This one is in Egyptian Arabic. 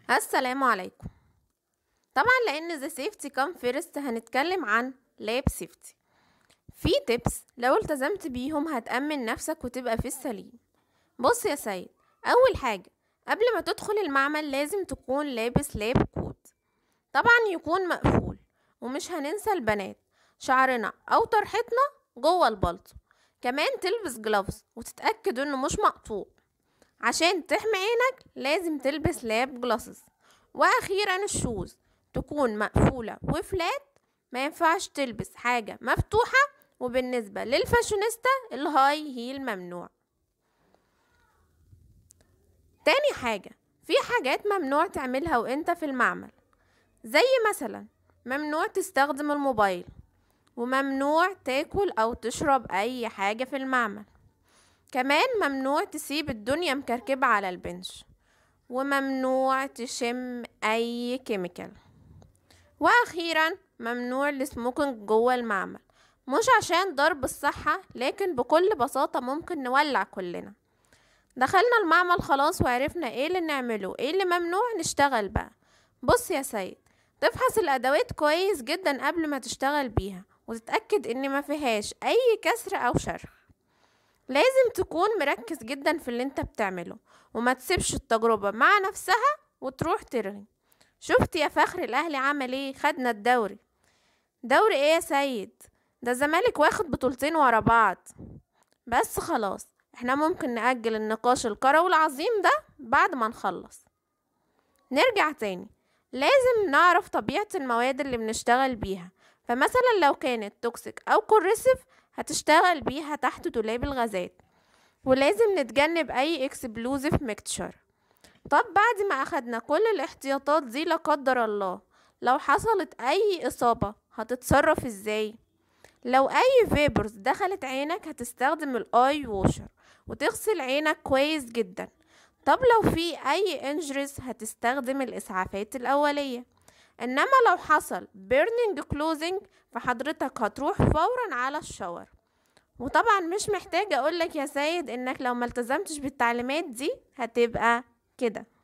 السلام عليكم طبعا لان the safety come first هنتكلم عن lab safety في tips لو التزمت بيهم هتأمن نفسك وتبقى في السليم بص يا سيد اول حاجة قبل ما تدخل المعمل لازم تكون لابس لاب كوت طبعا يكون مقفول ومش هننسى البنات شعرنا او طرحتنا جوه البلطو كمان تلبس جلافز وتتأكد انه مش مقطوع عشان تحمي عينك لازم تلبس لاب جلاسز واخيرا الشوز تكون مقفولة وفلات ما ينفعش تلبس حاجة مفتوحة وبالنسبة للفاشونيستا الهاي هيل ممنوع تاني حاجة في حاجات ممنوع تعملها وانت في المعمل زي مثلا ممنوع تستخدم الموبايل وممنوع تاكل او تشرب اي حاجة في المعمل كمان ممنوع تسيب الدنيا مكركبة على البنش وممنوع تشم اي كيميكال واخيرا ممنوع السموكينج جوه المعمل مش عشان ضرب الصحة لكن بكل بساطة ممكن نولع كلنا دخلنا المعمل خلاص وعرفنا ايه اللي نعمله ايه اللي ممنوع نشتغل بقى بص يا سيد تفحص الادوات كويس جدا قبل ما تشتغل بيها وتتأكد ان ما فيهاش اي كسر او شرخ لازم تكون مركز جدا في اللي انت بتعمله وما تسيبش التجربة مع نفسها وتروح ترغي شفت يا فخر الاهلي عمل ايه خدنا الدوري دوري ايه يا سيد ده الزمالك واخد بطولتين ورا بعض بس خلاص احنا ممكن نأجل النقاش الكروي العظيم ده بعد ما نخلص نرجع تاني لازم نعرف طبيعة المواد اللي بنشتغل بيها فمثلا لو كانت توكسيك او كوريسيف هتشتغل بيها تحت دولاب الغازات ولازم نتجنب اي اكسبلوزيف ميكتشر طب بعد ما اخدنا كل الاحتياطات دي لا قدر الله لو حصلت اي اصابة هتتصرف ازاي لو اي فيبرز دخلت عينك هتستخدم الاي ووشر وتغسل عينك كويس جدا طب لو في اي انجريز هتستخدم الاسعافات الاولية انما لو حصل بيرنينج كلوزنج فحضرتك هتروح فورا على الشاور وطبعا مش محتاجة اقولك يا سيد انك لو ملتزمتش بالتعليمات دي هتبقى كده